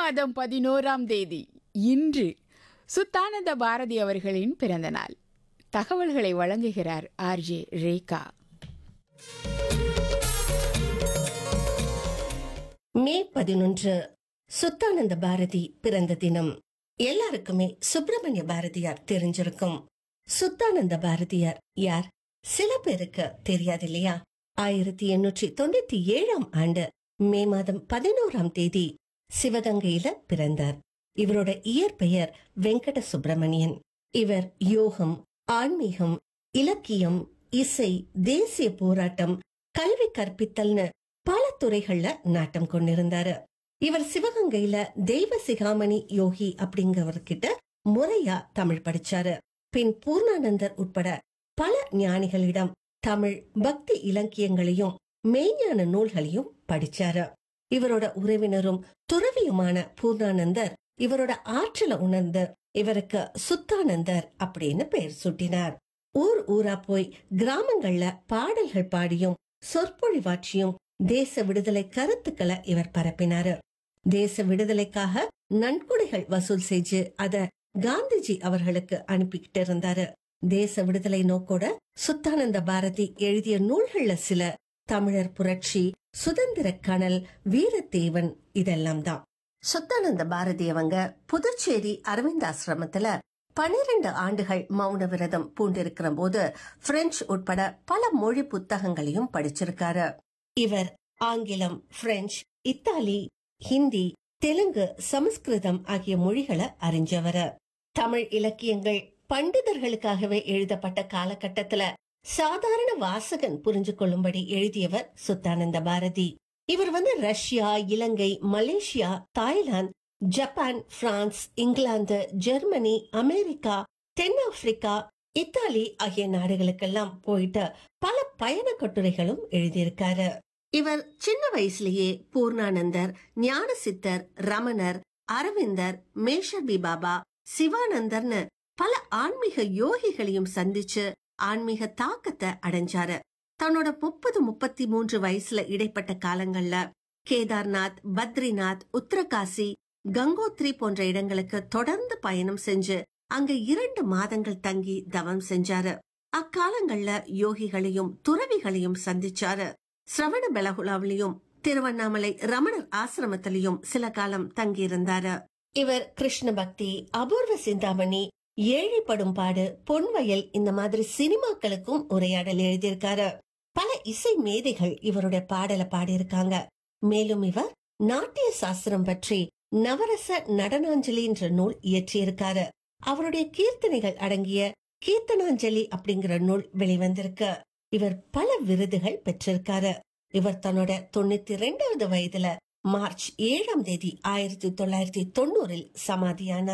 மாதம் பதினோராம் தேதி இன்று சுத்தானந்த பாரதி அவர்களின் பிறந்த நாள் தகவல்களை வழங்குகிறார் ஆர்ஜே ரேகா மே பதினொன்று சுத்தானந்த பாரதி பிறந்த தினம் எல்லாருக்குமே சுப்பிரமணிய பாரதியார் தெரிஞ்சிருக்கும் சுத்தானந்த பாரதியார் யார் சில பேருக்கு தெரியாது இல்லையா ஆயிரத்தி எண்ணூற்றி தொண்ணூத்தி ஏழாம் ஆண்டு மே மாதம் பதினோராம் தேதி சிவகங்கையில பிறந்தார் இவரோட இயற்பெயர் வெங்கட சுப்பிரமணியன் இவர் யோகம் ஆன்மீகம் இலக்கியம் இசை தேசிய போராட்டம் கல்வி கற்பித்தல்னு பல துறைகள்ல நாட்டம் கொண்டிருந்தாரு இவர் சிவகங்கையில தெய்வ சிகாமணி யோகி அப்படிங்கிறவர்கிட்ட முறையா தமிழ் படிச்சாரு பின் பூர்ணானந்தர் உட்பட பல ஞானிகளிடம் தமிழ் பக்தி இலக்கியங்களையும் மெய்ஞான நூல்களையும் படிச்சாரு இவரோட உறவினரும் துறவியுமான பூர்ணானந்தர் இவரோட ஆற்றல உணர்ந்து இவருக்கு சுத்தானந்தர் அப்படின்னு பெயர் சூட்டினார் ஊர் ஊரா போய் கிராமங்கள்ல பாடல்கள் பாடியும் சொற்பொழிவாற்றியும் தேச விடுதலை கருத்துக்களை இவர் பரப்பினாரு தேச விடுதலைக்காக நன்கொடைகள் வசூல் செஞ்சு அத காந்திஜி அவர்களுக்கு அனுப்பிக்கிட்டு இருந்தாரு தேச விடுதலை நோக்கோட சுத்தானந்த பாரதி எழுதிய நூல்கள்ல சில தமிழர் புரட்சி சுதந்திர கனல் வீரத்தேவன் இதெல்லாம் தான் சுத்தானந்த பாரதி அவங்க புதுச்சேரி அரவிந்த் ஆசிரமத்துல பனிரெண்டு ஆண்டுகள் மௌன விரதம் பூண்டிருக்கிற போது பிரெஞ்சு உட்பட பல மொழி புத்தகங்களையும் படிச்சிருக்காரு இவர் ஆங்கிலம் பிரெஞ்சு இத்தாலி ஹிந்தி தெலுங்கு சமஸ்கிருதம் ஆகிய மொழிகளை அறிஞ்சவர் தமிழ் இலக்கியங்கள் பண்டிதர்களுக்காகவே எழுதப்பட்ட காலகட்டத்துல சாதாரண வாசகன் புரிஞ்சு கொள்ளும்படி எழுதியவர் சுத்தானந்த பாரதி இவர் வந்து Russia Ilangai Malaysia Thailand Japan France England Germany America தென்னாப்பிரிக்கா இத்தாலி ஆகிய நாடுகளுக்கெல்லாம் போயிட்டு பல பயண கட்டுரைகளும் எழுதியிருக்காரு இவர் சின்ன வயசுலயே பூர்ணானந்தர் ஞானசித்தர் ரமணர் அரவிந்தர் மேஷபி பாபா சிவானந்தர்னு பல ஆன்மீக யோகிகளையும் சந்திச்சு ஆன்மீக தாக்கத்தை அடைஞ்சாரு தன்னோட முப்பது முப்பத்தி மூன்று வயசுல இடைப்பட்ட காலங்கள்ல கேதார்நாத் பத்ரிநாத் உத்தரகாசி கங்கோத்ரி போன்ற இடங்களுக்கு தொடர்ந்து பயணம் செஞ்சு அங்க இரண்டு மாதங்கள் தங்கி தவம் செஞ்சாரு அக்காலங்கள்ல யோகிகளையும் துறவிகளையும் சந்திச்சாரு சிரவண பெலகுலாவிலையும் திருவண்ணாமலை ரமணர் ஆசிரமத்திலையும் சில காலம் தங்கியிருந்தாரு இவர் கிருஷ்ண பக்தி அபூர்வ சிந்தாமணி ஏழைப்படும் பாடு பொன்வயல் இந்த மாதிரி சினிமாக்களுக்கும் உரையாடல் எழுதியிருக்காரு பல இசை மேதைகள் இவருடைய பாடலை பாடியிருக்காங்க மேலும் இவர் நாட்டிய சாஸ்திரம் பற்றி நவரச நடனாஞ்சலி என்ற நூல் இயற்றியிருக்காரு அவருடைய கீர்த்தனைகள் அடங்கிய கீர்த்தனாஞ்சலி அப்படிங்கிற நூல் வெளிவந்திருக்கு இவர் பல விருதுகள் பெற்றிருக்காரு இவர் தன்னோட தொண்ணூத்தி ரெண்டாவது வயதுல மார்ச் ஏழாம் தேதி ஆயிரத்தி தொள்ளாயிரத்தி தொண்ணூறில் சமாதியானார்